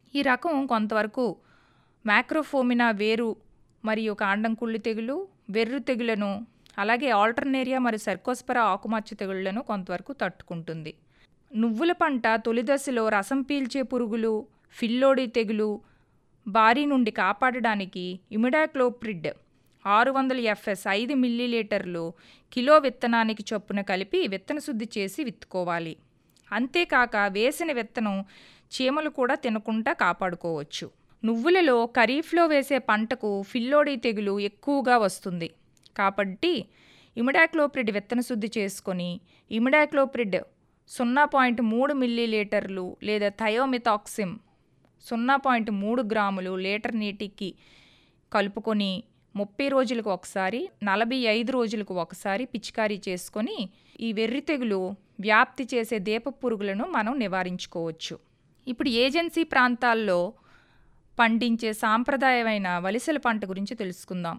ఈ రకం కొంతవరకు మ్యాక్రోఫోమినా వేరు మరియు కాండం కుళ్ళు తెగులు వెర్రు తెగులను అలాగే ఆల్టర్నేరియా మరియు సర్కోస్పరా ఆకుమచ్చ తెగుళ్లను కొంతవరకు తట్టుకుంటుంది నువ్వుల పంట తొలి దశలో రసం పీల్చే పురుగులు ఫిల్లోడి తెగులు బారి నుండి కాపాడడానికి ఇమిడాక్లోప్రిడ్ ఆరు వందల ఎఫ్ఎస్ ఐదు మిల్లీలీటర్లు కిలో విత్తనానికి చొప్పున కలిపి విత్తన శుద్ధి చేసి విత్తుకోవాలి అంతేకాక వేసిన విత్తనం చీమలు కూడా తినకుండా కాపాడుకోవచ్చు నువ్వులలో ఖరీఫ్లో వేసే పంటకు ఫిల్లోడి తెగులు ఎక్కువగా వస్తుంది కాబట్టి ఇమిడాక్లోప్రిడ్ విత్తన శుద్ధి చేసుకొని ఇమిడాక్లోప్రిడ్ సున్నా పాయింట్ మూడు మిల్లీలీటర్లు లేదా థయోమితాక్సిమ్ సున్నా పాయింట్ మూడు గ్రాములు లీటర్ నీటికి కలుపుకొని ముప్పై రోజులకు ఒకసారి నలభై ఐదు రోజులకు ఒకసారి పిచికారీ చేసుకొని ఈ వెర్రి తెగులు వ్యాప్తి చేసే దీప పురుగులను మనం నివారించుకోవచ్చు ఇప్పుడు ఏజెన్సీ ప్రాంతాల్లో పండించే సాంప్రదాయమైన వలిసల పంట గురించి తెలుసుకుందాం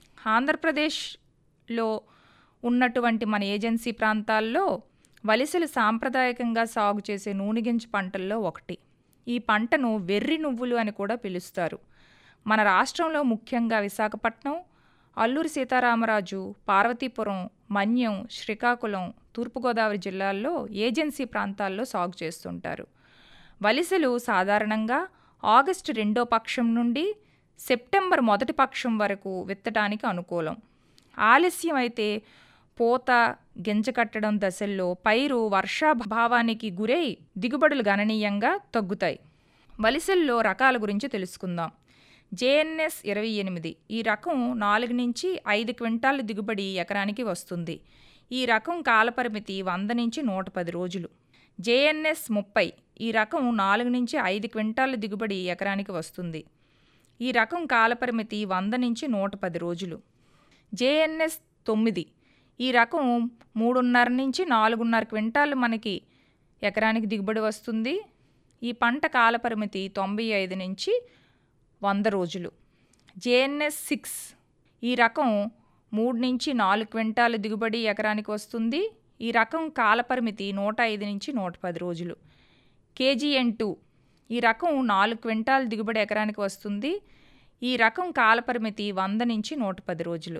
ఆంధ్రప్రదేశ్లో ఉన్నటువంటి మన ఏజెన్సీ ప్రాంతాల్లో వలిసలు సాంప్రదాయకంగా సాగు చేసే నూనె గింజ పంటల్లో ఒకటి ఈ పంటను వెర్రి నువ్వులు అని కూడా పిలుస్తారు మన రాష్ట్రంలో ముఖ్యంగా విశాఖపట్నం అల్లూరి సీతారామరాజు పార్వతీపురం మన్యం శ్రీకాకుళం తూర్పుగోదావరి జిల్లాల్లో ఏజెన్సీ ప్రాంతాల్లో సాగు చేస్తుంటారు వలిసలు సాధారణంగా ఆగస్టు రెండో పక్షం నుండి సెప్టెంబర్ మొదటి పక్షం వరకు విత్తడానికి అనుకూలం ఆలస్యం అయితే పూత గింజ కట్టడం దశల్లో పైరు వర్షాభావానికి గురై దిగుబడులు గణనీయంగా తగ్గుతాయి వలిసల్లో రకాల గురించి తెలుసుకుందాం జేఎన్ఎస్ ఇరవై ఎనిమిది ఈ రకం నాలుగు నుంచి ఐదు క్వింటాల దిగుబడి ఎకరానికి వస్తుంది ఈ రకం కాలపరిమితి వంద నుంచి నూట పది రోజులు జేఎన్ఎస్ ముప్పై ఈ రకం నాలుగు నుంచి ఐదు క్వింటాల దిగుబడి ఎకరానికి వస్తుంది ఈ రకం కాలపరిమితి వంద నుంచి నూట పది రోజులు జేఎన్ఎస్ తొమ్మిది ఈ రకం మూడున్నర నుంచి నాలుగున్నర క్వింటాలు మనకి ఎకరానికి దిగుబడి వస్తుంది ఈ పంట కాలపరిమితి తొంభై ఐదు నుంచి వంద రోజులు జేఎన్ఎస్ సిక్స్ ఈ రకం మూడు నుంచి నాలుగు క్వింటాల దిగుబడి ఎకరానికి వస్తుంది ఈ రకం కాలపరిమితి నూట ఐదు నుంచి నూట పది రోజులు కేజీఎన్ టూ ఈ రకం నాలుగు క్వింటాల దిగుబడి ఎకరానికి వస్తుంది ఈ రకం కాలపరిమితి వంద నుంచి నూట పది రోజులు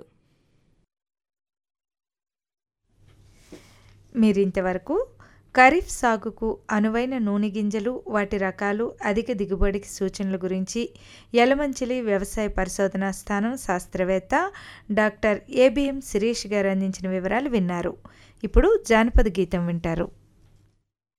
మీరింతవరకు ఖరీఫ్ సాగుకు అనువైన నూనె గింజలు వాటి రకాలు అధిక దిగుబడికి సూచనల గురించి యలమంచిలి వ్యవసాయ పరిశోధనా స్థానం శాస్త్రవేత్త డాక్టర్ ఏబిఎం శిరీష్ గారు అందించిన వివరాలు విన్నారు ఇప్పుడు జానపద గీతం వింటారు